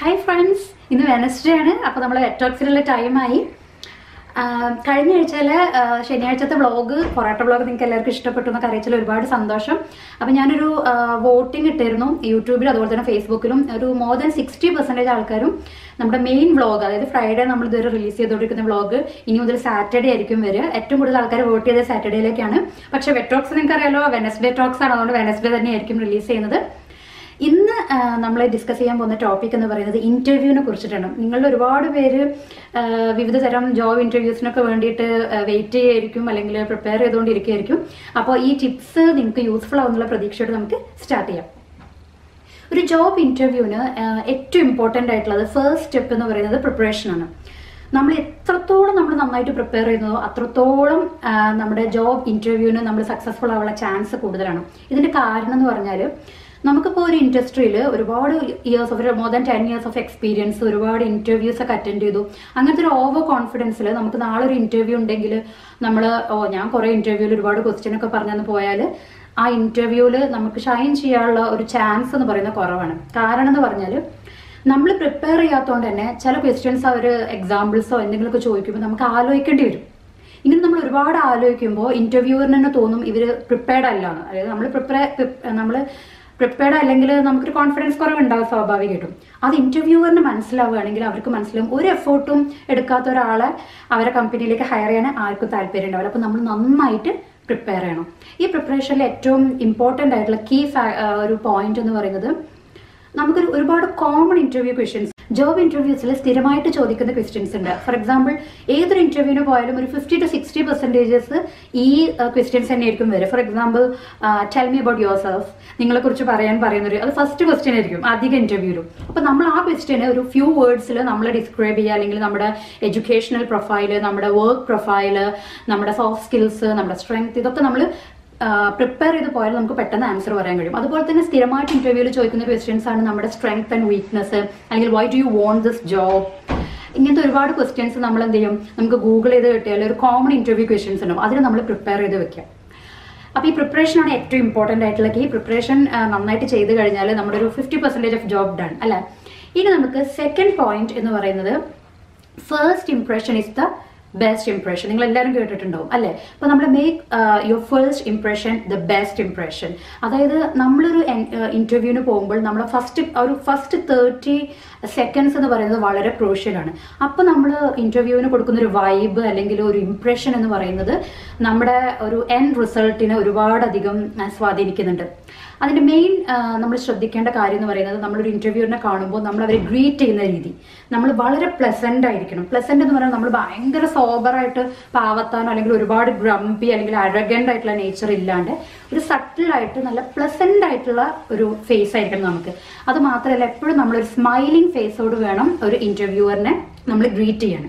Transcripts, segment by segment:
Hi friends ഇന്ന് Wednesday ആണ് അപ്പോൾ നമ്മൾ വെറ്റോക്സിലുള്ള ടൈമായി കഴിഞ്ഞ ആഴ്ചയിൽ ശനിയാഴ്ചത്തെ വ്ളോഗ് പൊറാട്ട വ്ളോഗ് നിങ്ങൾക്ക് എല്ലാവർക്കും ഇഷ്ടപ്പെട്ടു എന്നൊക്കെ അറിയിച്ചാൽ ഒരുപാട് സന്തോഷം അപ്പോൾ ഞാനൊരു വോട്ടിംഗ് ഇട്ടിരുന്നു യൂട്യൂബിലും അതുപോലെ തന്നെ ഫേസ്ബുക്കിലും ഒരു മോർ ദാൻ സിക്സ്റ്റി പെർസെൻറ്റേജ് ആൾക്കാരും നമ്മുടെ മെയിൻ വ്ളോഗ് അതായത് ഫ്രൈഡേ നമ്മൾ ഇതുവരെ റിലീസ് ചെയ്തുകൊണ്ടിരിക്കുന്ന വ്ളോഗ് ഇനി മുതൽ സാറ്റർഡേ ആയിരിക്കും വരിക ഏറ്റവും കൂടുതൽ ആൾക്കാർ വോട്ട് ചെയ്തത് സാറ്റർഡേയിലേക്കാണ് പക്ഷേ വെറ്റോക്സ് നിങ്ങൾക്ക് അറിയാലോ വെനസ്ഡേ ടോക്സ് ആണ് അതുകൊണ്ട് വെനസ്ഡേ തന്നെ ആയിരിക്കും റിലീസ് ചെയ്യുന്നത് ഇന്ന് നമ്മൾ ഡിസ്കസ് ചെയ്യാൻ പോകുന്ന ടോപ്പിക് എന്ന് പറയുന്നത് ഇന്റർവ്യൂവിനെ കുറിച്ചിട്ടാണ് നിങ്ങളിൽ ഒരുപാട് പേര് ആ, വിവിധ തരം ജോബ് ഇന്റർവ്യൂസിനൊക്കെ വേണ്ടിയിട്ട് വെയിറ്റ് ചെയ്യായിരിക്കും അല്ലെങ്കിൽ പ്രിപ്പയർ ചെയ്തുകൊണ്ടിരിക്കുകയായിരിക്കും അപ്പോൾ ഈ ടിപ്സ് നിങ്ങൾക്ക് യൂസ്ഫുൾ ആവുന്നുള്ള പ്രതീക്ഷയോടെ നമുക്ക് സ്റ്റാർട്ട് ചെയ്യാം ഒരു ജോബ് ഇന്റർവ്യൂവിന് ഏറ്റവും ഇമ്പോർട്ടൻ്റ് ആയിട്ടുള്ളത് ഫസ്റ്റ് സ്റ്റെപ്പ് എന്ന് പറയുന്നത് പ്രിപ്പറേഷനാണ് നമ്മൾ എത്രത്തോളം നമ്മൾ നന്നായിട്ട് പ്രിപ്പയർ ചെയ്യുന്നതോ അത്രത്തോളം ആ, നമ്മുടെ ജോബ് ഇന്റർവ്യൂവിന് നമ്മൾ സക്സസ്ഫുൾ ആവാനുള്ള ചാൻസ് കൂടുതലാണ് ഇതിന്റെ കാരണം എന്ന് പറഞ്ഞാൽ നമുക്കിപ്പോൾ ഒരു ഇൻഡസ്ട്രിയിൽ ഒരുപാട് years of more than ten years of experience ഒരുപാട് ഇന്റർവ്യൂസ് ഒക്കെ അറ്റൻഡ് ചെയ്തു അങ്ങനത്തെ ഒരു ഓവർ കോൺഫിഡൻസിൽ നമുക്ക് നാളെ ഒരു ഇന്റർവ്യൂ ഉണ്ടെങ്കിൽ നമ്മൾ ഓ ഞാൻ കുറേ ഇന്റർവ്യൂവിൽ ഒരുപാട് ക്വസ്റ്റ്യൻ ഒക്കെ പറഞ്ഞെന്ന് പോയാൽ ആ ഇന്റർവ്യൂവിൽ നമുക്ക് ഷൈൻ ചെയ്യാനുള്ള ഒരു ചാൻസ് എന്ന് പറയുന്നത് കുറവാണ് കാരണം എന്ന് പറഞ്ഞാൽ നമ്മൾ പ്രിപ്പയർ ചെയ്യാത്തതുകൊണ്ട് തന്നെ ചില ക്വസ്റ്റ്യൻസ് അവർ എക്സാമ്പിൾസോ എന്തെങ്കിലുമൊക്കെ ചോദിക്കുമ്പോൾ നമുക്ക് ആലോചിക്കേണ്ടി വരും ഇങ്ങനെ നമ്മൾ ഒരുപാട് ആലോചിക്കുമ്പോൾ ഇന്റർവ്യൂവറിന് തന്നെ തോന്നും ഇവർ പ്രിപ്പയർഡ് അല്ല എന്ന് അതായത് നമ്മൾ പ്രിപ്പയർ നമ്മൾ പ്രിപ്പയർഡ് അല്ലെങ്കിൽ നമുക്കൊരു കോൺഫിഡൻസ് കുറവുണ്ടാവും സ്വാഭാവികമായിട്ടും അത് ഇന്റർവ്യൂവറിന് മനസ്സിലാവുകയാണെങ്കിൽ അവർക്ക് മനസ്സിലാവും ഒരു എഫേർട്ടും എടുക്കാത്ത ഒരാളെ അവരെ കമ്പനിയിലേക്ക് ഹയർ ചെയ്യാൻ ആർക്കും താല്പര്യം ഉണ്ടാവില്ല അപ്പോൾ നമ്മൾ നന്നായിട്ട് പ്രിപ്പയർ ചെയ്യണം ഈ പ്രിപ്പറേഷനിൽ ഏറ്റവും ഇമ്പോർട്ടൻ്റ് ആയിട്ടുള്ള കീ ഒരു പോയിന്റ് എന്ന് പറയുന്നത് നമുക്കൊരു ഒരുപാട് കോമൺ ഇന്റർവ്യൂ ക്വസ്റ്റ്യൻസ് ജോബ് ഇന്റർവ്യൂസിൽ സ്ഥിരമായിട്ട് ചോദിക്കുന്ന ക്വസ്റ്റ്യൻസ് ഉണ്ട് ഫോർ എക്സാമ്പിൾ ഏതൊരു ഇന്റർവ്യൂവിന് പോയാലും ഒരു ഫിഫ്റ്റി ടു സിക്സ്റ്റി പെർസെൻറ്റേജസ് ഈ ക്വസ്റ്റ്യൻസ് തന്നെയായിരിക്കും വരിക for example tell me about yourself നിങ്ങളെ കുറിച്ച് പറയാൻ പറയുന്നൊരു അത് ഫസ്റ്റ് ക്വസ്റ്റ്യൻ ആയിരിക്കും അധിക ഇന്റർവ്യൂവിലും അപ്പോൾ നമ്മൾ ആ ക്വസ്റ്റ്യന് ഒരു ഫ്യൂ വേർഡ്സിൽ നമ്മൾ ഡിസ്ക്രൈബ് ചെയ്യുക അല്ലെങ്കിൽ നമ്മുടെ എഡ്യൂക്കേഷണൽ പ്രൊഫൈല് നമ്മുടെ വർക്ക് പ്രൊഫൈല് നമ്മുടെ സോഫ്റ്റ് സ്കിൽസ് നമ്മുടെ സ്ട്രെങ്ത് ഇതൊക്കെ നമ്മൾ പ്രിപ്പയർ ചെയ്ത് പോയാൽ നമുക്ക് പെട്ടെന്ന് ആൻസർ പറയാൻ കഴിയും അതുപോലെ തന്നെ സ്ഥിരമായിട്ട് ഇന്റർവ്യൂവിൽ ചോദിക്കുന്ന ക്വസ്റ്റ്യൻസ് ആണ് നമ്മുടെ സ്ട്രെങ്ത് ആൻഡ് വീക്ക്നെസ് അല്ലെങ്കിൽ why do you want this job ഇങ്ങനത്തെ ഒരുപാട് ക്വസ്റ്റ്യൻസ് നമ്മൾ എന്ത് ചെയ്യും നമുക്ക് ഗൂഗിൾ ചെയ്ത് കിട്ടിയാൽ ഒരു കോമൺ ഇന്റർവ്യൂ ക്വസ്റ്റ്യൻസ് ഉണ്ടാവും അതിന് നമ്മൾ പ്രിപ്പയർ ചെയ്ത് വെക്കാം അപ്പോൾ ഈ പ്രിപ്പറേഷൻ ആണ് ഏറ്റവും ഇമ്പോർട്ടൻ്റ് ആയിട്ടുള്ള ഈ പ്രിപ്പറേഷൻ നന്നായിട്ട് ചെയ്ത് കഴിഞ്ഞാൽ നമ്മുടെ ഒരു fifty percentage of job done അല്ലേ ഇനി നമുക്ക് സെക്കൻഡ് പോയിന്റ് എന്ന് പറയുന്നത് first impression is the best impression നിങ്ങൾ എല്ലാവരും കേട്ടിട്ടുണ്ടാവും അല്ലേ അപ്പോൾ നമ്മൾ make your first impression the best impression അതായത് നമ്മളൊരു ഇന്റർവ്യൂവിന് പോകുമ്പോൾ നമ്മൾ ഫസ്റ്റ് ഒരു ഫസ്റ്റ് തേർട്ടി സെക്കൻഡ്സ് എന്ന് പറയുന്നത് വളരെ ക്രൂഷ്യലാണ് അപ്പോൾ നമ്മൾ ഇന്റർവ്യൂവിന് കൊടുക്കുന്ന ഒരു വൈബ് അല്ലെങ്കിൽ ഒരു ഇംപ്രഷൻ എന്ന് പറയുന്നത് നമ്മുടെ ഒരു എൻ റിസൾട്ടിനെ ഒരുപാടധികം ആ, സ്വാധീനിക്കുന്നുണ്ട് അതിന്റെ മെയിൻ നമ്മൾ ശ്രദ്ധിക്കേണ്ട കാര്യം എന്ന് പറയുന്നത് നമ്മളൊരു ഇന്റർവ്യൂവിനെ കാണുമ്പോൾ നമ്മൾ അവരെ ഗ്രീറ്റ് ചെയ്യുന്ന രീതി നമ്മൾ വളരെ പ്ലസന്റ് ആയിരിക്കണം പ്ലസന്റ് എന്ന് പറഞ്ഞാൽ നമ്മൾ ഭയങ്കര സോബറായിട്ട് പാവത്താനോ അല്ലെങ്കിൽ ഒരുപാട് ഗ്രംപി അല്ലെങ്കിൽ അഴഗൻ്റ് ആയിട്ടുള്ള നേച്ചർ ഇല്ലാണ്ട് ഒരു സട്ടിലായിട്ട് നല്ല പ്ലസന്റ് ആയിട്ടുള്ള ഒരു ഫേസ് ആയിരിക്കണം നമുക്ക് അത് മാത്രമല്ല എപ്പോഴും നമ്മളൊരു സ്മൈലിംഗ് ഫേസോട് വേണം ഒരു ഇന്റർവ്യൂവറിനെ നമ്മൾ ഗ്രീറ്റ് ചെയ്യാൻ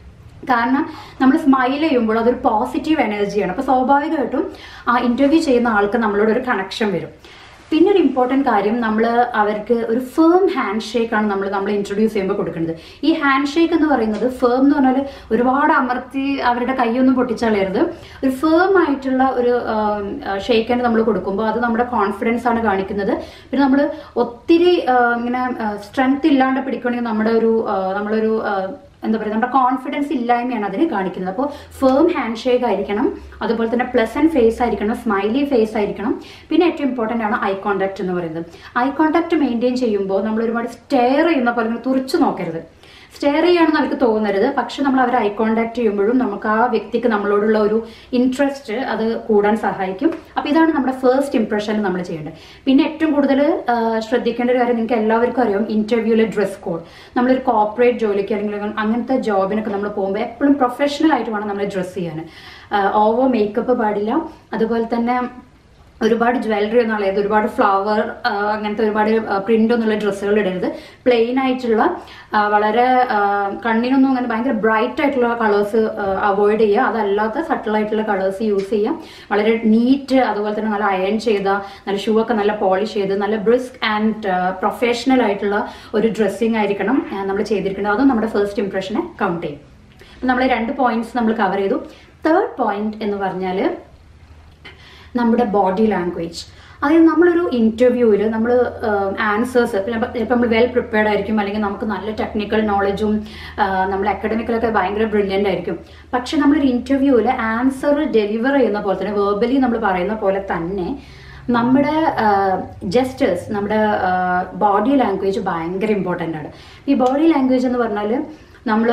കാരണം നമ്മൾ സ്മൈൽ ചെയ്യുമ്പോൾ അതൊരു പോസിറ്റീവ് എനർജിയാണ് അപ്പോൾ സ്വാഭാവികമായിട്ടും ആ ഇന്റർവ്യൂ ചെയ്യുന്ന ആൾക്ക് നമ്മളോട് ഒരു കണക്ഷൻ വരും പിന്നെ ഒരു ഇമ്പോർട്ടൻറ്റ് കാര്യം നമ്മൾ അവർക്ക് ഒരു ഫേം ഹാൻഡ് ഷേക്ക് ആണ് നമ്മൾ നമ്മൾ ഇൻട്രൊഡ്യൂസ് ചെയ്യുമ്പോൾ കൊടുക്കുന്നത് ഈ ഹാൻഡ് ഷേക്ക് എന്ന് പറയുന്നത് ഫേം എന്ന് പറഞ്ഞാൽ ഒരുപാട് അമർത്തി അവരുടെ കൈയൊന്നും പൊട്ടിച്ചളയരുത് ഒരു ഫേം ആയിട്ടുള്ള ഒരു ഷേക്ക് നമ്മൾ കൊടുക്കുമ്പോൾ അത് നമ്മുടെ കോൺഫിഡൻസ് ആണ് കാണിക്കുന്നത് പിന്നെ നമ്മൾ ഒത്തിരി ആ, ഇങ്ങനെ സ്ട്രെങ്ത് ഇല്ലാണ്ട് പിടിക്കുകയാണെങ്കിൽ നമ്മുടെ ഒരു ആ, നമ്മളൊരു ആ, എന്താ പറയുക നമ്മുടെ കോൺഫിഡൻസ് ഇല്ലായ്മയാണ് അതിന് കാണിക്കുന്നത് അപ്പോൾ ഫേം ഹാൻഡ് ഷേക്ക് ആയിരിക്കണം അതുപോലെ തന്നെ പ്ലസന്റ് ഫേസ് ആയിരിക്കണം സ്മൈലി ഫേസ് ആയിരിക്കണം പിന്നെ ഏറ്റവും ഇമ്പോർട്ടൻ്റ് ആണ് ഐ കോൺടാക്ട് എന്ന് പറയുന്നത് ഐ കോൺടാക്ട് മെയിൻറ്റെയിൻ ചെയ്യുമ്പോൾ നമ്മൾ ഒരുപാട് സ്റ്റെയർ ചെയ്യുന്ന പോലെ ഇങ്ങനെ തുറച്ചു നോക്കരുത് സ്റ്റെയർ ചെയ്യാണെന്ന് അവർക്ക് തോന്നരുത് പക്ഷെ നമ്മൾ അവരെ ഐ കോൺടാക്ട് ചെയ്യുമ്പോഴും നമുക്ക് ആ വ്യക്തിക്ക് നമ്മളോടുള്ള ഒരു ഇൻട്രസ്റ്റ് അത് കൂടാൻ സഹായിക്കും അപ്പോൾ ഇതാണ് നമ്മുടെ ഫസ്റ്റ് ഇംപ്രഷൻ നമ്മൾ ചെയ്യേണ്ടത് പിന്നെ ഏറ്റവും കൂടുതൽ ശ്രദ്ധിക്കേണ്ട ഒരു കാര്യം നിങ്ങൾക്ക് എല്ലാവർക്കും അറിയാം ഇന്റർവ്യൂവിലെ ഡ്രസ് കോഡ് നമ്മളൊരു കോർപ്പറേറ്റ് ജോലിക്ക് അല്ലെങ്കിൽ അങ്ങനത്തെ ജോബിനൊക്കെ നമ്മൾ പോകുമ്പോൾ എപ്പോഴും പ്രൊഫഷണൽ ആയിട്ട് വേണം നമ്മൾ ഡ്രസ്സ് ചെയ്യാൻ ഓവർ മേക്കപ്പ് പാടില്ല അതുപോലെ തന്നെ ഒരുപാട് ജ്വല്ലറി ഒന്നും അതായത് ഒരുപാട് ഫ്ലവർ അങ്ങനത്തെ ഒരുപാട് പ്രിന്റ് ഒന്നുള്ള ഡ്രസ്സുകൾ ഇടരുത് പ്ലെയിൻ ആയിട്ടുള്ള ആ, വളരെ ആ, കണ്ണിനൊന്നും അങ്ങനെ ഭയങ്കര ബ്രൈറ്റ് ആയിട്ടുള്ള കളേഴ്സ് അവോയ്ഡ് ചെയ്യുക അതല്ലാത്ത സട്ടിൽ ആയിട്ടുള്ള കളേഴ്സ് യൂസ് ചെയ്യാം വളരെ നീറ്റ് അതുപോലെ തന്നെ നല്ല അയൺ ചെയ്ത നല്ല ഷൂ ഒക്കെ നല്ല പോളിഷ് ചെയ്ത് നല്ല ബ്രിസ്ക് ആൻഡ് പ്രൊഫഷണൽ ആയിട്ടുള്ള ഒരു ഡ്രസ്സിങ് ആയിരിക്കണം നമ്മൾ ചെയ്തിരിക്കുന്നത് അതും നമ്മുടെ ഫസ്റ്റ് ഇംപ്രഷനെ കൗണ്ട് ചെയ്യും നമ്മൾ രണ്ട് പോയിന്റ്സ് നമ്മൾ കവർ ചെയ്തു തേർഡ് പോയിന്റ് എന്ന് പറഞ്ഞാൽ നമ്മുടെ ബോഡി ലാംഗ്വേജ് അതായത് നമ്മളൊരു ഇന്റർവ്യൂവിൽ നമ്മൾ ആൻസേഴ്സ് ഇപ്പം നമ്മൾ വെൽ പ്രിപ്പയർഡ് ആയിരിക്കും അല്ലെങ്കിൽ നമുക്ക് നല്ല ടെക്നിക്കൽ നോളജും നമ്മൾ അക്കാഡമിക്കലൊക്കെ ഭയങ്കര ബ്രില്യൻ്റ് ആയിരിക്കും പക്ഷെ നമ്മളൊരു ഇന്റർവ്യൂവിൽ ആൻസർ ഡെലിവർ ചെയ്യുന്ന പോലെ തന്നെ വേർബലി നമ്മൾ പറയുന്ന പോലെ തന്നെ നമ്മുടെ ജസ്റ്റേഴ്സ് നമ്മുടെ ബോഡി ലാംഗ്വേജ് ഭയങ്കര ഇമ്പോർട്ടൻ്റ് ആണ് ഈ ബോഡി ലാംഗ്വേജ് എന്ന് പറഞ്ഞാൽ നമ്മൾ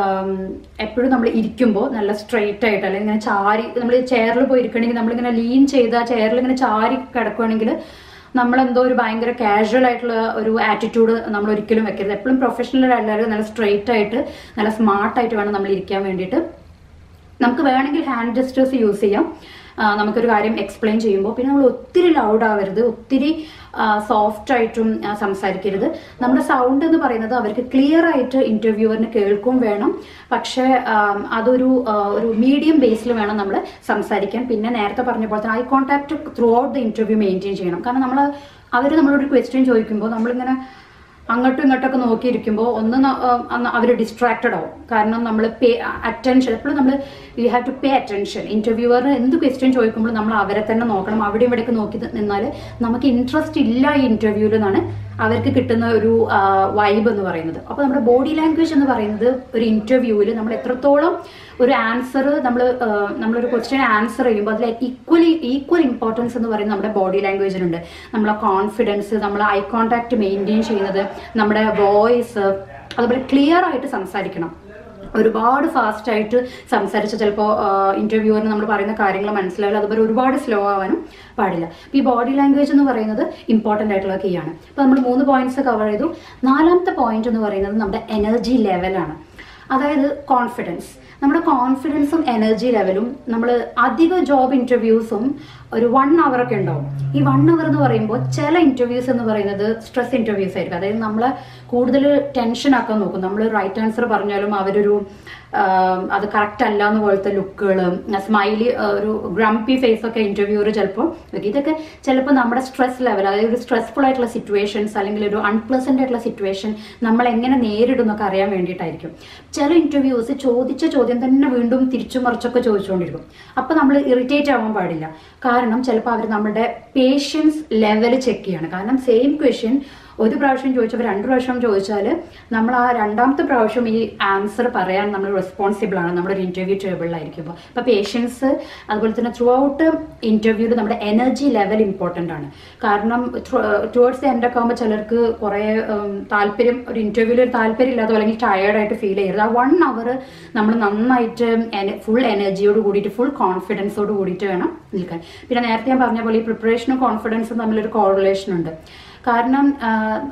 എപ്പോഴും നമ്മൾ ഇരിക്കുമ്പോൾ നല്ല സ്ട്രെയിറ്റ് ആയിട്ട് അല്ലെങ്കിൽ ഇങ്ങനെ ചാരി നമ്മൾ ചെയറിൽ പോയി ഇരിക്കണമെങ്കിൽ നമ്മളിങ്ങനെ ലീൻ ചെയ്ത് ആ ചെയറിൽ ഇങ്ങനെ ചാരി കിടക്കുകയാണെങ്കിൽ നമ്മളെന്തോ ഒരു ഭയങ്കര കാഷ്വൽ ആയിട്ടുള്ള ഒരു ആറ്റിറ്റ്യൂഡ് നമ്മൾ ഒരിക്കലും വെക്കരുത് എപ്പോഴും പ്രൊഫഷണൽ അല്ലാതെ നല്ല സ്ട്രെയിറ്റ് ആയിട്ട് നല്ല സ്മാർട്ടായിട്ട് വേണം നമ്മൾ ഇരിക്കാൻ വേണ്ടിയിട്ട് നമുക്ക് വേണമെങ്കിൽ ഹാൻഡ് ജസ്റ്റേഴ്സ് യൂസ് ചെയ്യാം ആ, നമുക്കൊരു കാര്യം എക്സ്പ്ലെയിൻ ചെയ്യുമ്പോൾ പിന്നെ നമ്മൾ ഒത്തിരി ലൗഡ് ആവരുത് ഒത്തിരി സോഫ്റ്റ് ആയിട്ടും ആ, സംസാരിക്കരുത് നമ്മുടെ സൗണ്ട് എന്ന് പറയുന്നത് അവർക്ക് ക്ലിയർ ആയിട്ട് ഇന്റർവ്യൂവറിന് കേൾക്കും വേണം പക്ഷേ ആം, അതൊരു ആ, ഒരു മീഡിയം ബേസിൽ വേണം നമ്മൾ സംസാരിക്കാൻ പിന്നെ നേരത്തെ പറഞ്ഞ പോലെ തന്നെ eye contact throughout the interview maintain ചെയ്യണം കാരണം നമ്മൾ അവർ നമ്മളോട് ക്വസ്റ്റ്യൻ ചോദിക്കുമ്പോൾ നമ്മളിങ്ങനെ അങ്ങോട്ടും ഇങ്ങോട്ടൊക്കെ നോക്കിയിരിക്കുമ്പോൾ ഒന്ന് അവർ ഡിസ്ട്രാക്റ്റഡ് ആവും കാരണം നമ്മൾ പേ അറ്റൻഷൻ എപ്പോഴും നമ്മൾ you have to pay attention ഇന്റർവ്യൂവറിന് എന്ത് ക്വസ്റ്റ്യൻ ചോദിക്കുമ്പോൾ നമ്മൾ അവരെ തന്നെ നോക്കണം അവിടെ ഇവിടെയൊക്കെ നോക്കി നിന്നാൽ നമുക്ക് ഇൻട്രസ്റ്റ് ഇല്ല ഈ ഇന്റർവ്യൂവിൽ നിന്നാണ് അവർക്ക് കിട്ടുന്ന ഒരു വൈബ് എന്ന് പറയുന്നത് അപ്പോൾ നമ്മുടെ ബോഡി ലാംഗ്വേജ് എന്ന് പറയുന്നത് ഒരു ഇന്റർവ്യൂവിൽ നമ്മൾ എത്രത്തോളം ഒരു ആൻസർ നമ്മൾ നമ്മളൊരു ക്വസ്റ്റ്യൻ ആൻസർ ചെയ്യുമ്പോൾ അതിൽ ഈക്വലി ഈക്വൽ ഇമ്പോർട്ടൻസ് എന്ന് പറയുന്നത് നമ്മുടെ ബോഡി ലാംഗ്വേജിനുണ്ട് നമ്മളെ കോൺഫിഡൻസ് നമ്മൾ ഐ കോൺടാക്ട് മെയിൻറ്റെയിൻ ചെയ്യുന്നത് നമ്മുടെ വോയിസ് അതുപോലെ ക്ലിയർ ആയിട്ട് സംസാരിക്കണം ഒരുപാട് ഫാസ്റ്റ് ആയിട്ട് സംസാരിച്ച ചിലപ്പോൾ ഇന്റർവ്യൂവിന് നമ്മൾ പറയുന്ന കാര്യങ്ങൾ മനസ്സിലാവില്ല അതുപോലെ ഒരുപാട് സ്ലോ ആവാനും പാടില്ല അപ്പോൾ ഈ ബോഡി ലാംഗ്വേജ് എന്ന് പറയുന്നത് ഇമ്പോർട്ടൻ്റ് ആയിട്ടുള്ള കീ ആണ് അപ്പോൾ നമ്മൾ മൂന്ന് പോയിന്റ്സ് കവർ ചെയ്തു നാലാമത്തെ പോയിന്റ് എന്ന് പറയുന്നത് നമ്മുടെ എനർജി ലെവലാണ് അതായത് കോൺഫിഡൻസ് നമ്മുടെ കോൺഫിഡൻസും എനർജി ലെവലും നമ്മൾ അധിക ജോബ് ഇന്റർവ്യൂസും ഒരു വൺ അവർ ഒക്കെ ഉണ്ടാവും ഈ വൺ അവർ എന്ന് പറയുമ്പോൾ ചില ഇന്റർവ്യൂസ് എന്ന് പറയുന്നത് സ്ട്രെസ് ഇന്റർവ്യൂസ് ആയിരിക്കും അതായത് നമ്മളെ കൂടുതൽ ടെൻഷൻ ആക്കാൻ നോക്കും നമ്മൾ റൈറ്റ് ആൻസർ പറഞ്ഞാലും അവരൊരു ആഹ്, അത് കറക്റ്റ് അല്ല എന്ന് പോലത്തെ ലുക്കുകൾ സ്മൈലി ഒരു ഗ്രംപി ഫേസ് ഒക്കെ ഇന്റർവ്യൂവർ ചിലപ്പോൾ വെക്കും. ഇതൊക്കെ ചിലപ്പോൾ നമ്മുടെ സ്ട്രെസ് ലെവൽ അതായത് ഒരു സ്ട്രെസ്ഫുൾ ആയിട്ടുള്ള സിറ്റുവേഷൻസ് അല്ലെങ്കിൽ ഒരു അൺപ്ലസന്റ് ആയിട്ടുള്ള സിറ്റുവേഷൻ നമ്മൾ എങ്ങനെ നേരിടും എന്നൊക്കെ അറിയാൻ വേണ്ടിയിട്ടായിരിക്കും ചില ഇന്റർവ്യൂസ് ചോദിച്ച ചോദ്യം തന്നെ വീണ്ടും തിരിച്ചും മറിച്ചൊക്കെ ചോദിച്ചുകൊണ്ടിരിക്കും അപ്പോൾ നമ്മൾ ഇറിറ്റേറ്റ് ആവാൻ പാടില്ല കാരണം ചിലപ്പോൾ അവർ നമ്മുടെ പേഷ്യൻസ് ലെവൽ ചെക്ക് ചെയ്യാണ് കാരണം സെയിം ക്വസ്റ്റ്യൻ ഒരു പ്രാവശ്യം ചോദിച്ചപ്പോൾ രണ്ട് പ്രാവശ്യം ചോദിച്ചാൽ നമ്മൾ ആ രണ്ടാമത്തെ പ്രാവശ്യം ഈ ആൻസർ പറയാൻ നമ്മൾ റെസ്പോൺസിബിൾ ആണ് നമ്മുടെ ഒരു ഇന്റർവ്യൂ ടേബിളിലായിരിക്കുമ്പോൾ അപ്പോൾ പേഷ്യൻസ് അതുപോലെ തന്നെ ത്രൂ ഔട്ട് ഇന്റർവ്യൂവിൽ നമ്മുടെ എനർജി ലെവൽ ഇമ്പോർട്ടൻ്റ് ആണ് കാരണം ടുവേർഡ്സ് ദി എൻഡ് ഒക്കെ ആകുമ്പോൾ ചിലർക്ക് കുറേ ഉം, താല്പര്യം ഒരു ഇന്റർവ്യൂവിൽ ഒരു താല്പര്യം ഇല്ലാത്ത അല്ലെങ്കിൽ ടയേർഡായിട്ട് ഫീൽ ചെയ്യരുത് ആ വൺ അവർ നമ്മൾ നന്നായിട്ട് ഫുൾ എനർജിയോട് കൂടിയിട്ട് ഫുൾ കോൺഫിഡൻസോട് കൂടിയിട്ട് വേണം നിൽക്കാൻ പിന്നെ നേരത്തെ ഞാൻ പറഞ്ഞ പോലെ ഈ പ്രിപ്പറേഷനും കോൺഫിഡൻസും തമ്മിലൊരു കോറിലേഷൻ ഉണ്ട് കാരണം ആ,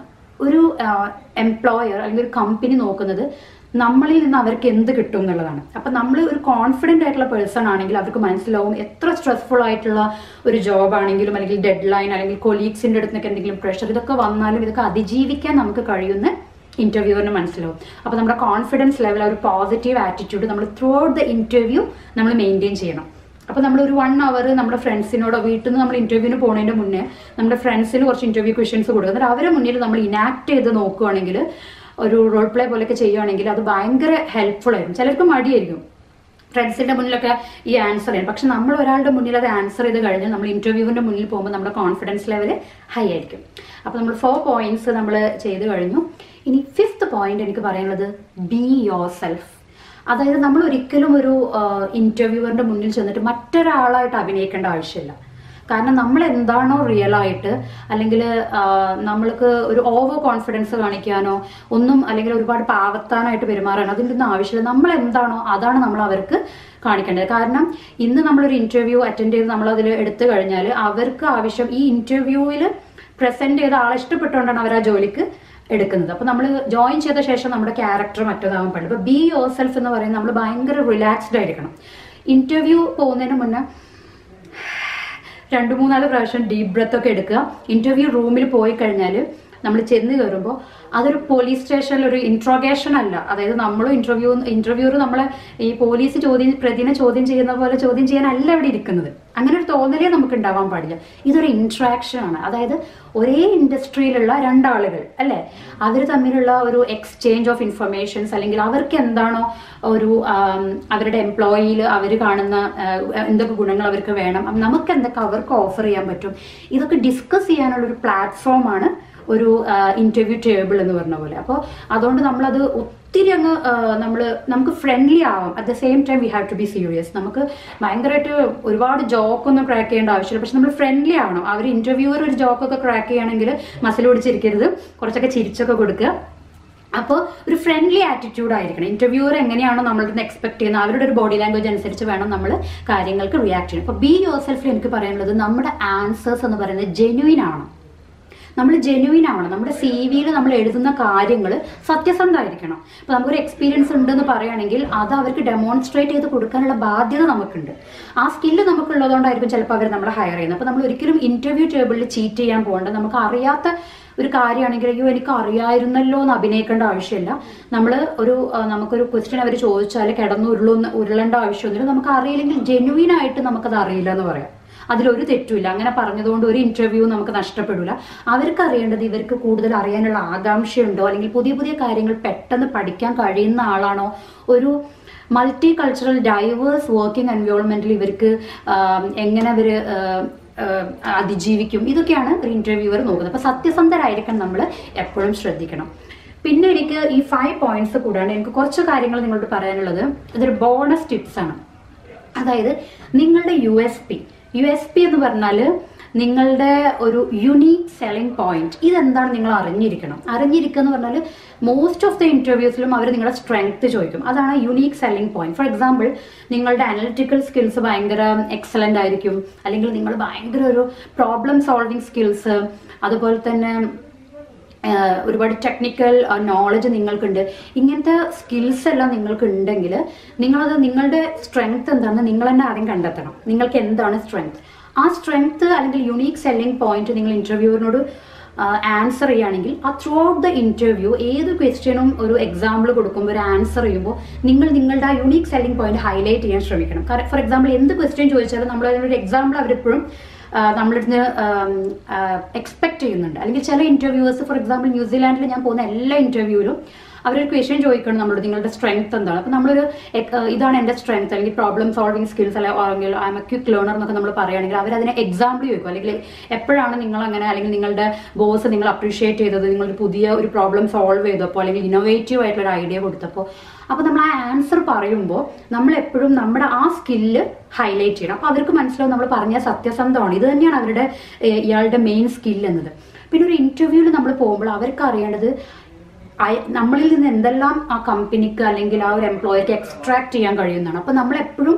ഒരു എംപ്ലോയർ അല്ലെങ്കിൽ ഒരു കമ്പനി നോക്കുന്നത് നമ്മളിൽ നിന്ന് അവർക്ക് എന്ത് കിട്ടും എന്നുള്ളതാണ് അപ്പം നമ്മൾ ഒരു കോൺഫിഡൻ്റ് ആയിട്ടുള്ള പേഴ്സൺ ആണെങ്കിൽ അവർക്ക് മനസ്സിലാവും എത്ര സ്ട്രെസ്ഫുൾ ആയിട്ടുള്ള ഒരു ജോബ് ആണെങ്കിലും അല്ലെങ്കിൽ ഡെഡ് ലൈൻ അല്ലെങ്കിൽ കൊലീഗ്സിൻ്റെ അടുത്ത് നിന്നൊക്കെ എന്തെങ്കിലും പ്രഷർ ഇതൊക്കെ വന്നാലും ഇതൊക്കെ അതിജീവിക്കാൻ നമുക്ക് കഴിയുന്ന ഇന്റർവ്യൂവിന് മനസ്സിലാവും അപ്പോൾ നമ്മുടെ കോൺഫിഡൻസ് ലെവൽ ഒരു പോസിറ്റീവ് ആറ്റിറ്റ്യൂഡ് നമ്മൾ ത്രൂ ഔട്ട് ദ ഇന്റർവ്യൂ നമ്മൾ മെയിൻറ്റെയിൻ ചെയ്യണം അപ്പോൾ നമ്മൾ ഒരു വൺ അവർ നമ്മുടെ ഫ്രണ്ട്സിനോടോ വീട്ടിൽ നിന്ന് നമ്മൾ ഇന്റർവ്യൂവിന് പോകുന്നതിന്റെ മുന്നേ നമ്മുടെ ഫ്രണ്ട്സിന് കുറച്ച് ഇന്റർവ്യൂ ക്വസ്റ്റ്യൻസ് കൊടുക്കുക എന്നിട്ട് അവരെ മുന്നിൽ നമ്മൾ ഇനാക്ട് ചെയ്ത് നോക്കുകയാണെങ്കിൽ ഒരു റോൾ പ്ലേ പോലെയൊക്കെ ചെയ്യുകയാണെങ്കിൽ അത് ഭയങ്കര ഹെൽപ്ഫുൾ ആയിരിക്കും ചിലർക്ക് മടിയായിരിക്കും ഫ്രണ്ട്സിന്റെ മുന്നിലൊക്കെ ഈ ആൻസർ ചെയ്യും പക്ഷെ നമ്മൾ ഒരാളുടെ മുന്നിൽ അത് ആൻസർ ചെയ്ത് കഴിഞ്ഞാൽ നമ്മൾ ഇന്റർവ്യൂവിന്റെ മുന്നിൽ പോകുമ്പോൾ നമ്മുടെ കോൺഫിഡൻസ് ലെവൽ ഹൈ ആയിരിക്കും അപ്പോൾ നമ്മൾ ഫോർ പോയിന്റ്സ് നമ്മൾ ചെയ്ത് കഴിഞ്ഞു ഇനി ഫിഫ്ത്ത് പോയിന്റ് എനിക്ക് പറയാനുള്ളത് ബി യോർ സെൽഫ് അതായത് നമ്മൾ ഒരിക്കലും ഒരു ഇന്റർവ്യൂവറിന്റെ മുന്നിൽ ചെന്നിട്ട് മറ്റൊരാളായിട്ട് അഭിനയിക്കേണ്ട ആവശ്യമില്ല കാരണം നമ്മൾ എന്താണോ റിയൽ ആയിട്ട് അല്ലെങ്കിൽ നമ്മൾക്ക് ഒരു ഓവർ കോൺഫിഡൻസ് കാണിക്കാനോ ഒന്നും അല്ലെങ്കിൽ ഒരുപാട് പാവത്താനായിട്ട് പെരുമാറാനോ അതിൻ്റെ ഒന്നും ആവശ്യമില്ല നമ്മൾ എന്താണോ അതാണ് നമ്മൾ അവർക്ക് കാണിക്കേണ്ടത് കാരണം ഇന്ന് നമ്മളൊരു ഇന്റർവ്യൂ അറ്റൻഡ് ചെയ്ത് നമ്മൾ അതിൽ എടുത്തു കഴിഞ്ഞാൽ അവർക്ക് ആവശ്യം ഈ ഇന്റർവ്യൂവിൽ പ്രസന്റ് ചെയ്ത ആളെ ഇഷ്ടപ്പെട്ടുകൊണ്ടാണ് അവർ ആ ജോലിക്ക് എടുക്കുന്നത് അപ്പൊ നമ്മൾ ജോയിൻ ചെയ്ത ശേഷം നമ്മുടെ ക്യാരക്ടർ മറ്റേതാവാൻ പാടില്ല അപ്പൊ ബി യോർ സെൽഫ് എന്ന് പറയുന്നത് നമ്മൾ ഭയങ്കര റിലാക്സ്ഡ് ആയിരിക്കണം ഇന്റർവ്യൂ പോകുന്നതിന് മുന്നേ രണ്ട് മൂന്നാല് പ്രാവശ്യം ഡീപ് ബ്രത്ത് ഒക്കെ എടുക്കുക ഇന്റർവ്യൂ റൂമിൽ പോയി കഴിഞ്ഞാൽ നമ്മൾ ചെന്ന് കയറുമ്പോൾ അതൊരു പോലീസ് സ്റ്റേഷനിൽ ഒരു ഇൻട്രോഗേഷൻ അല്ല അതായത് നമ്മൾ ഇന്റർവ്യൂ ഇന്റർവ്യൂർ നമ്മളെ ഈ പോലീസ് ചോദ്യം പ്രതിനെ ചോദ്യം ചെയ്യുന്ന പോലെ ചോദ്യം ചെയ്യാനല്ല ഇവിടെ ഇരിക്കുന്നത് അങ്ങനെ ഒരു തോന്നലേ നമുക്ക് ഉണ്ടാവാൻ പാടില്ല ഇതൊരു ഇൻട്രാക്ഷൻ ആണ് അതായത് ഒരേ ഇൻഡസ്ട്രിയിലുള്ള രണ്ടാളുകൾ അല്ലേ അവർ തമ്മിലുള്ള ഒരു എക്സ്ചേഞ്ച് ഓഫ് ഇൻഫർമേഷൻസ് അല്ലെങ്കിൽ അവർക്ക് എന്താണോ ഒരു ആം, അവരുടെ എംപ്ലോയിയിൽ അവർ കാണുന്ന ആ, എന്തൊക്കെ ഗുണങ്ങൾ അവർക്ക് വേണം നമുക്ക് എന്തൊക്കെ അവർക്ക് ഓഫർ ചെയ്യാൻ പറ്റും ഇതൊക്കെ ഡിസ്കസ് ചെയ്യാനുള്ള ഒരു പ്ലാറ്റ്ഫോമാണ് ഒരു ഇന്റർവ്യൂ ടേബിൾ എന്ന് പറഞ്ഞ പോലെ അപ്പോൾ അതുകൊണ്ട് നമ്മളത് ഒത്തിരി അങ്ങ് നമ്മൾ നമുക്ക് ഫ്രണ്ട്ലി ആവാം at the same time we have to be serious നമുക്ക് ഭയങ്കരമായിട്ട് ഒരുപാട് ജോക്കൊന്നും ക്രാക്ക് ചെയ്യേണ്ട ആവശ്യമില്ല പക്ഷെ നമ്മൾ ഫ്രണ്ട്ലി ആവണം അവർ ഇന്റർവ്യൂവർ ഒരു ജോക്കൊക്കെ ക്രാക്ക് ചെയ്യുകയാണെങ്കിൽ മസിൽ പിടിച്ചിരിക്കരുത് കുറച്ചൊക്കെ ചിരിച്ചൊക്കെ കൊടുക്കുക അപ്പോൾ ഒരു ഫ്രണ്ട്ലി ആറ്റിറ്റ്യൂഡ് ആയിരിക്കണം ഇന്റർവ്യൂവർ എങ്ങനെയാണോ നമ്മളുടെ നിന്ന് എക്സ്പെക്ട് ചെയ്യുന്നത് അവരുടെ ഒരു ബോഡി ലാംഗ്വേജ് അനുസരിച്ച് വേണം നമ്മൾ കാര്യങ്ങൾക്ക് റിയാക്ട് ചെയ്യാൻ അപ്പോൾ ബി യുവർ സെൽഫിൽ എനിക്ക് പറയാനുള്ളത് നമ്മുടെ ആൻസേഴ്സ് എന്ന് പറയുന്നത് ജെന്യൂൻ ആണ് നമ്മൾ ജെന്യൂൻ ആവണം നമ്മുടെ സി വിയിൽ നമ്മൾ എഴുതുന്ന കാര്യങ്ങൾ സത്യസന്ധമായിരിക്കണം ഇപ്പൊ നമുക്കൊരു എക്സ്പീരിയൻസ് ഉണ്ടെന്ന് പറയുകയാണെങ്കിൽ അത് അവർക്ക് ഡെമോൺസ്ട്രേറ്റ് ചെയ്ത് കൊടുക്കാനുള്ള ബാധ്യത നമുക്കുണ്ട് ആ സ്കില്ല് നമുക്കുള്ളതുകൊണ്ടായിരിക്കും ചിലപ്പോൾ അവർ നമ്മളെ ഹയർ ചെയ്യുന്നത് അപ്പോൾ നമ്മൾ ഒരിക്കലും ഇന്റർവ്യൂ ടേബിളിൽ ചീറ്റ് ചെയ്യാൻ പോകേണ്ട നമുക്ക് അറിയാത്ത ഒരു കാര്യമാണെങ്കിൽ അയ്യോ എനിക്ക് അറിയായിരുന്നല്ലോ എന്ന് അഭിനയിക്കേണ്ട ആവശ്യമില്ല നമ്മൾ ഒരു ആ, നമുക്കൊരു ക്വസ്റ്റ്യൻ അവർ ചോദിച്ചാൽ കിടന്ന് ഉരുളുന്ന ഉരുളേണ്ട ആവശ്യമൊന്നുമില്ല നമുക്ക് അറിയില്ലെങ്കിൽ ജെന്യൂൻ ആയിട്ട് നമുക്കത് അറിയില്ല എന്ന് പറയാം അതിലൊരു തെറ്റുമില്ല അങ്ങനെ പറഞ്ഞതുകൊണ്ട് ഒരു ഇന്റർവ്യൂ നമുക്ക് നഷ്ടപ്പെടില്ല അവർക്ക് അറിയേണ്ടത് ഇവർക്ക് കൂടുതൽ അറിയാനുള്ള ആകാംക്ഷയുണ്ടോ അല്ലെങ്കിൽ പുതിയ പുതിയ കാര്യങ്ങൾ പെട്ടെന്ന് പഠിക്കാൻ കഴിയുന്ന ആളാണോ ഒരു മൾട്ടി കൾച്ചറൽ ഡൈവേഴ്സ് വർക്കിംഗ് എൻവയോൺമെന്റിൽ ഇവർക്ക് ആം, എങ്ങനെ അവർ അതിജീവിക്കും ഇതൊക്കെയാണ് ഒരു ഇന്റർവ്യൂവർ നോക്കുന്നത് അപ്പൊ സത്യസന്ധരായിരിക്കണം നമ്മൾ എപ്പോഴും ശ്രദ്ധിക്കണം പിന്നെ എനിക്ക് ഈ ഫൈവ് പോയിന്റ്സ് കൂടാണ്ട് എനിക്ക് കുറച്ച് കാര്യങ്ങൾ നിങ്ങളോട് പറയാനുള്ളത് ഇതൊരു ബോണസ് ടിപ്സ് ആണ് അതായത് നിങ്ങളുടെ U S P U S P എന്ന് പറഞ്ഞാൽ നിങ്ങളുടെ ഒരു യുണീക്ക് സെല്ലിംഗ് പോയിന്റ് ഇതെന്താണ് നിങ്ങൾ അറിഞ്ഞിരിക്കണം അറിഞ്ഞിരിക്കുക എന്ന് പറഞ്ഞാൽ മോസ്റ്റ് ഓഫ് ദ ഇന്റർവ്യൂസിലും അവർ നിങ്ങളുടെ സ്ട്രെങ്ത് ചോദിക്കും അതാണ് unique selling point for example നിങ്ങളുടെ അനലിറ്റിക്കൽ സ്കിൽസ് ഭയങ്കര എക്സലന്റ് ആയിരിക്കും അല്ലെങ്കിൽ നിങ്ങൾ ഭയങ്കര ഒരു പ്രോബ്ലം സോൾവിങ് സ്കിൽസ് അതുപോലെ തന്നെ ആഹ് ഒരുപാട് ടെക്നിക്കൽ നോളജ് നിങ്ങൾക്കുണ്ട് ഇങ്ങനത്തെ സ്കിൽസ് എല്ലാം നിങ്ങൾക്ക് ഉണ്ടെങ്കിൽ നിങ്ങളത് നിങ്ങളുടെ സ്ട്രെങ്ത് എന്താണെന്ന് നിങ്ങൾ തന്നെ ആദ്യം കണ്ടെത്തണം നിങ്ങൾക്ക് എന്താണ് സ്ട്രെങ്ത് ആ സ്ട്രെങ്ത് അല്ലെങ്കിൽ യുണീക്ക് സെല്ലിംഗ് പോയിന്റ് നിങ്ങൾ ഇന്റർവ്യൂവിനോട് ആൻസർ ചെയ്യുകയാണെങ്കിൽ ആ ത്രൂ ഔട്ട് ദ ഇന്റർവ്യൂ ഏത് ക്വസ്റ്റ്യനും ഒരു എക്സാമ്പിൾ കൊടുക്കുമ്പോൾ ഒരു ആൻസർ ചെയ്യുമ്പോൾ നിങ്ങൾ നിങ്ങളുടെ ആ യുണീക്ക് സെല്ലിംഗ് പോയിന്റ് ഹൈലൈറ്റ് ചെയ്യാൻ ശ്രമിക്കണം ഫോർ എക്സാമ്പിൾ എന്ത് ക്വസ്റ്റ്യൻ ചോദിച്ചാലും നമ്മൾ അതിനൊരു എക്സാമ്പിൾ അവരെപ്പോഴും നമ്മളിടുന്ന് എക്സ്പെക്ട് ചെയ്യുന്നുണ്ട് അല്ലെങ്കിൽ ചില ഇന്റർവ്യൂവേഴ്സ് ഫോർ എക്സാമ്പിൾ ന്യൂസിലാൻഡിൽ ഞാൻ പോകുന്ന എല്ലാ ഇന്റർവ്യൂവിലും അവരൊരു ക്വസ്റ്റ്യൻ ചോദിക്കണം നമ്മളോട് നിങ്ങളുടെ സ്ട്രെങ്ത് എന്താണ് അപ്പോൾ നമ്മളൊരു എക്- ഏഹ് ഇതാണ് എൻ്റെ സ്ട്രെങ്ത് അല്ലെങ്കിൽ പ്രോബ്ലം സോൾവിങ് സ്കിൽസ് അല്ലെങ്കിൽ I am a quick learner എന്നൊക്കെ നമ്മൾ പറയുകയാണെങ്കിൽ അവർ അതിനെ എക്സാമ്പിൾ ചോദിക്കും അല്ലെങ്കിൽ എപ്പോഴാണ് നിങ്ങൾ അങ്ങനെ അല്ലെങ്കിൽ നിങ്ങളുടെ ബോസ് നിങ്ങൾ അപ്രീഷിയേറ്റ് ചെയ്തത് നിങ്ങൾ പുതിയ ഒരു പ്രോബ്ലം സോൾവ് ചെയ്തപ്പോൾ അല്ലെങ്കിൽ ഇന്നോവേറ്റീവ് ആയിട്ടുള്ള ഒരു ഐഡിയ കൊടുത്തപ്പോൾ അപ്പോൾ നമ്മൾ ആ ആൻസർ പറയുമ്പോൾ നമ്മൾ എപ്പോഴും നമ്മുടെ ആ സ്കില്ല് ഹൈലൈറ്റ് ചെയ്യണം അപ്പോൾ അവർക്ക് മനസ്സിലാവും നമ്മൾ പറഞ്ഞ സത്യസന്ധമാണ് ഇത് തന്നെയാണ് അവരുടെ ഏഹ് ഇയാളുടെ മെയിൻ സ്കിൽ എന്നത് പിന്നെ ഒരു ഇന്റർവ്യൂവിൽ നമ്മൾ പോകുമ്പോൾ അവർക്ക് അറിയേണ്ടത് അയ- നമ്മളിൽ നിന്ന് എന്തെല്ലാം ആ കമ്പനിക്ക് അല്ലെങ്കിൽ ആ ഒരു എംപ്ലോയിക്ക് എക്സ്ട്രാക്ട് ചെയ്യാൻ കഴിയുന്നതാണ് അപ്പോൾ നമ്മൾ എപ്പോഴും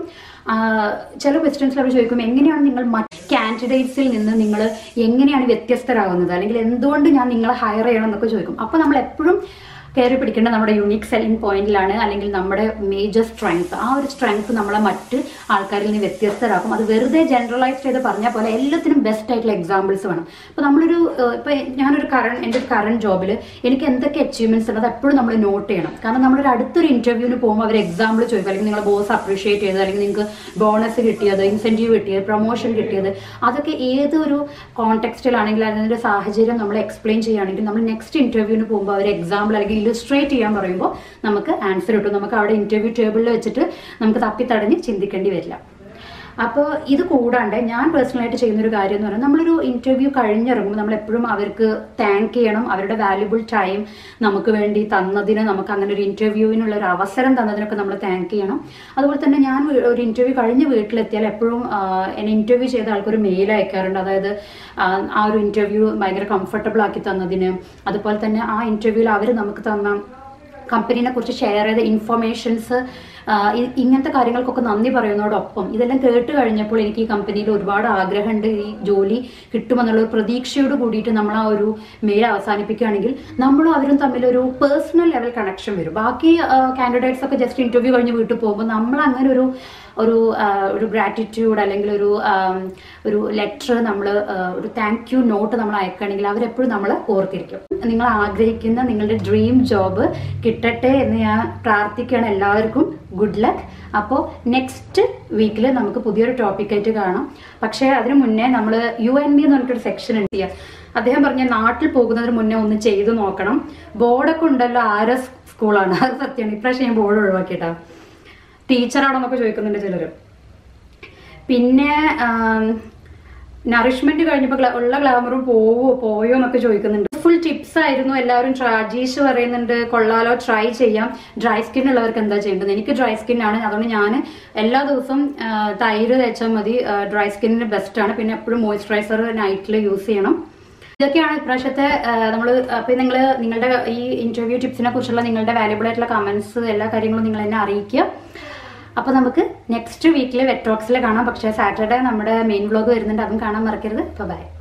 ചില ക്വസ്റ്റ്യൻസിൽ അവർ ചോദിക്കും എങ്ങനെയാണ് നിങ്ങൾ മറ്റ് കാൻഡിഡേറ്റ്സിൽ നിന്ന് നിങ്ങൾ എങ്ങനെയാണ് വ്യത്യസ്തരാകുന്നത് അല്ലെങ്കിൽ എന്തുകൊണ്ട് ഞാൻ നിങ്ങളെ ഹയർ ചെയ്യണം എന്നൊക്കെ ചോദിക്കും അപ്പോൾ നമ്മൾ എപ്പോഴും കയറി പിടിക്കേണ്ട നമ്മുടെ യുണീക്ക് സെല്ലിംഗ് പോയിന്റിലാണ് അല്ലെങ്കിൽ നമ്മുടെ മേജർ സ്ട്രെങ്ത് ആ ഒരു സ്ട്രെങ്ത് നമ്മളെ മറ്റ് ആൾക്കാരിൽ നിന്ന് വ്യത്യസ്തരാക്കും അത് വെറുതെ ജനറലൈസ് ചെയ്ത് പറഞ്ഞ പോലെ എല്ലാത്തിനും ബെസ്റ്റ് ആയിട്ടുള്ള എക്സാമ്പിൾസ് വേണം ഇപ്പോൾ നമ്മളൊരു ഏഹ്, ഇപ്പൊ ഞാനൊരു കറണ്ട് എൻ്റെ ഒരു കറണ്ട് ജോബിൽ എനിക്ക് എന്തൊക്കെ അച്ചീവ്മെന്റ്സ് ഉണ്ട് അത് എപ്പോഴും നമ്മൾ നോട്ട് ചെയ്യണം കാരണം നമ്മളൊരു അടുത്തൊരു ഇന്റർവ്യൂവിന് പോകുമ്പോൾ അവർ എക്സാമ്പിൾ ചോദിക്കും അല്ലെങ്കിൽ നിങ്ങളെ ബോസ് അപ്രീഷിയേറ്റ് ചെയ്തത് അല്ലെങ്കിൽ നിങ്ങൾക്ക് ബോണസ് കിട്ടിയത് ഇൻസെന്റീവ് കിട്ടിയത് പ്രൊമോഷൻ കിട്ടിയത് അതൊക്കെ ഏതൊരു കോണ്ടെക്സ്റ്റിലാണെങ്കിൽ അതിൻ്റെ സാഹചര്യം നമ്മൾ എക്സ്പ്ലെയിൻ ചെയ്യുകയാണെങ്കിൽ നമ്മൾ നെക്സ്റ്റ് ഇന്റർവ്യൂവിന് പോകുമ്പോൾ അവർ എക്സാമ്പിൾ അല്ലെങ്കിൽ ഇല്ലുസ്ട്രേറ്റ് ചെയ്യാൻ പറയുമ്പോൾ നമുക്ക് ആൻസർ കിട്ടും നമുക്ക് അവിടെ ഇന്റർവ്യൂ ടേബിളിൽ വെച്ചിട്ട് നമുക്ക് തപ്പിത്തടഞ്ഞ് ചിന്തിക്കേണ്ടി വരില്ല അപ്പോൾ ഇത് കൂടാണ്ട് ഞാൻ പേഴ്സണലായിട്ട് ചെയ്യുന്ന ഒരു കാര്യം എന്ന് പറഞ്ഞാൽ നമ്മളൊരു ഇന്റർവ്യൂ കഴിഞ്ഞിറങ്ങുമ്പോൾ നമ്മൾ എപ്പോഴും അവർക്ക് താങ്ക് ചെയ്യണം അവരുടെ വാല്യുബിൾ ടൈം നമുക്ക് വേണ്ടി തന്നതിന് നമുക്ക് അങ്ങനെ ഒരു ഇന്റർവ്യൂവിനുള്ള ഒരു അവസരം തന്നതിനൊക്കെ നമ്മൾ താങ്ക് ചെയ്യണം അതുപോലെ തന്നെ ഞാൻ വീ- ഒരു ഇന്റർവ്യൂ കഴിഞ്ഞ് വീട്ടിലെത്തിയാൽ എപ്പോഴും ആ, എന്നെ ഇന്റർവ്യൂ ചെയ്ത ആൾക്കൊരു മെയിൽ അയക്കാറുണ്ട് അതായത് ആ, ആ ഒരു ഇന്റർവ്യൂ ഭയങ്കര കംഫർട്ടബിൾ ആക്കി തന്നതിന് അതുപോലെ തന്നെ ആ ഇന്റർവ്യൂവിൽ അവർ നമുക്ക് തന്ന കമ്പനീനെ കുറിച്ച് ഷെയർ ചെയ്ത ഇൻഫർമേഷൻസ് ആ, ഇ- ഇങ്ങനത്തെ കാര്യങ്ങൾക്കൊക്കെ നന്ദി പറയുന്നതോടൊപ്പം ഇതെല്ലാം കേട്ട് കഴിഞ്ഞപ്പോൾ എനിക്ക് ഈ കമ്പനിയിൽ ഒരുപാട് ആഗ്രഹമുണ്ട് ഈ ജോലി കിട്ടുമെന്നുള്ള ഒരു പ്രതീക്ഷയോട് കൂടിയിട്ട് നമ്മൾ ആ ഒരു മെയിൽ അവസാനിപ്പിക്കുകയാണെങ്കിൽ നമ്മളും അവരും തമ്മിൽ ഒരു പേഴ്സണൽ ലെവൽ കണക്ഷൻ വരും ബാക്കി കാൻഡിഡേറ്റ്സ് ഒക്കെ ജസ്റ്റ് ഇന്റർവ്യൂ കഴിഞ്ഞ് വീട്ടിൽ പോകുമ്പോൾ നമ്മൾ അങ്ങനെ ഒരു ഒരു ആ, ഒരു ഗ്രാറ്റിറ്റ്യൂഡ് അല്ലെങ്കിൽ ഒരു ആം, ഒരു ലെറ്റർ നമ്മൾ ഒരു താങ്ക് യു നോട്ട് നമ്മൾ അയക്കുകയാണെങ്കിൽ അവരെപ്പോഴും നമ്മൾ ഓർത്തിരിക്കും നിങ്ങൾ ആഗ്രഹിക്കുന്ന നിങ്ങളുടെ ഡ്രീം ജോബ് കിട്ടട്ടെ എന്ന് ഞാൻ പ്രാർത്ഥിക്കുകയാണ് എല്ലാവർക്കും ഗുഡ് ലക്ക് അപ്പോൾ നെക്സ്റ്റ് വീക്കിൽ നമുക്ക് പുതിയൊരു ടോപ്പിക്കായിട്ട് കാണാം പക്ഷേ അതിന് മുന്നേ നമ്മൾ യു എൻ ബി എന്ന് പറഞ്ഞിട്ടൊരു സെക്ഷൻ ഉണ്ട് ചെയ്യാം അദ്ദേഹം പറഞ്ഞ നാട്ടിൽ പോകുന്നതിന് മുന്നേ ഒന്ന് ചെയ്തു നോക്കണം ബോർഡൊക്കെ ഉണ്ടല്ലോ ആര് സ്കൂളാണ് അത് സത്യമാണ് ഇപ്രാവശ്യം ഞാൻ ബോർഡ് ഒഴിവാക്കിയിട്ടാ ടീച്ചറാണെന്നൊക്കെ ചോദിക്കുന്നുണ്ട് ചിലർ പിന്നെ നറിഷ്മെന്റ് കഴിഞ്ഞപ്പോൾ ഗ്ല- ഉള്ള ഗ്ലാമറും പോവോ പോയോ എന്നൊക്കെ ചോദിക്കുന്നുണ്ട് ഫുൾ ടിപ്സ് ആയിരുന്നു എല്ലാവരും ട്രാജീഷ് പറയുന്നുണ്ട് കൊള്ളാലോ ട്രൈ ചെയ്യാം ഡ്രൈ സ്കിൻ ഉള്ളവർക്ക് എന്താ ചെയ്യേണ്ടത് എനിക്ക് ഡ്രൈ സ്കിൻ ആണ് അതുകൊണ്ട് ഞാൻ എല്ലാ ദിവസവും ആ, തൈര് തേച്ചാൽ മതി ഡ്രൈ സ്കിന്നിന് ബെസ്റ്റ് ആണ് പിന്നെ എപ്പോഴും മോയ്സ്ചറൈസർ നൈറ്റിൽ യൂസ് ചെയ്യണം ഇതൊക്കെയാണ് ഇപ്രാവശ്യത്തെ നമ്മൾ അപ്പോൾ നിങ്ങൾ നിങ്ങളുടെ ഈ ഇന്റർവ്യൂ ടിപ്സിനെ കുറിച്ചുള്ള നിങ്ങളുടെ വാല്യുബിൾ ആയിട്ടുള്ള കമന്റ്സ് എല്ലാ കാര്യങ്ങളും നിങ്ങൾ എന്നെ അറിയിക്കുക അപ്പോൾ നമുക്ക് നെക്സ്റ്റ് വീക്കിൽ വെറ്റോക്സിൽ കാണാം പക്ഷേ സാറ്റർഡേ നമ്മുടെ മെയിൻ വ്ലോഗ് വരുന്നുണ്ട് അതും കാണാൻ മറക്കരുത് അപ്പോൾ ബൈ